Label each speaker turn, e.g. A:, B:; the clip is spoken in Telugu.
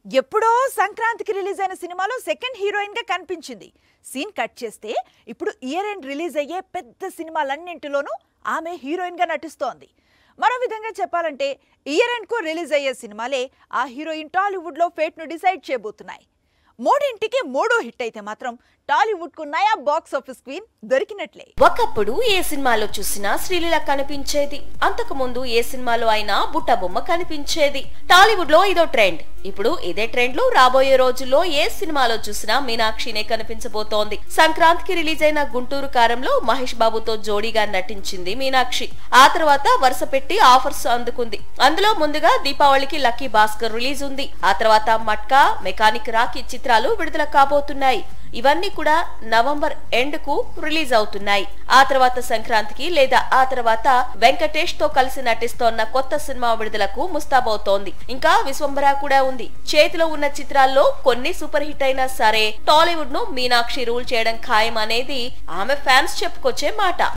A: ఎప్పుడో సంక్రాంతికి రిలీజ్ అయిన సినిమాలో సెకండ్ హీరోయిన్ గా కనిపించింది సీన్ కట్ చేస్తే ఇప్పుడు ఇయర్ ఎండ్ రిలీజ్ అయ్యే పెద్ద సినిమాలన్నింటిలోనూ ఆమె హీరోయిన్ గా నటిస్తోంది మరో విధంగా చెప్పాలంటే ఇయర్ ఎండ్ కు రిలీజ్ అయ్యే సినిమాలే ఆ హీరోయిన్ టాలీవుడ్ లో ఫేట్ ను డిసైడ్ చేయబోతున్నాయి మూడింటికి మూడో హిట్ అయితే మాత్రం టాలీవుడ్ కు నయా బాక్స్ ఆఫీస్ క్వీన్ దొరికినట్లే
B: ఒకప్పుడు ఏ సినిమాలో చూసినా శ్రీలీల కనిపించేది అంతకు ముందు ఏ సినిమాలో అయినా బుట్ట బొమ్మ కనిపించేది టాలీవుడ్ లో ఇదో ట్రెండ్ ఇప్పుడు ఇదే ట్రెండ్ లో రాబోయే రోజుల్లో ఏ సినిమాలో చూసినా మీనాక్షినే కనిపించబోతోంది సంక్రాంతికి రిలీజ్ అయిన గుంటూరు కారంలో మహేష్ బాబుతో జోడీగా నటించింది మీనాక్షి ఆ తర్వాత వరుస పెట్టి ఆఫర్స్ అందుకుంది అందులో ముందుగా దీపావళికి లక్కీ భాస్కర్ రిలీజ్ ఉంది ఆ తర్వాత మట్కా మెకానిక్ రాకీ చిత్రాలు విడుదల కాబోతున్నాయి ఇవన్నీ కూడా నవంబర్ ఎండ్ కు రిలీజ్ అవుతున్నాయి ఆ తర్వాత సంక్రాంతికి లేదా ఆ తర్వాత వెంకటేష్ తో కలిసి నటిస్తోన్న కొత్త సినిమా విడుదలకు ముస్తాబవుతోంది ఇంకా విశ్వంబర కూడా ఉంది చేతిలో ఉన్న చిత్రాల్లో కొన్ని సూపర్ హిట్ అయినా సరే టాలీవుడ్ ను మీనాక్షి రూల్ చేయడం ఖాయం అనేది ఆమె ఫ్యాన్స్ చెప్పుకొచ్చే మాట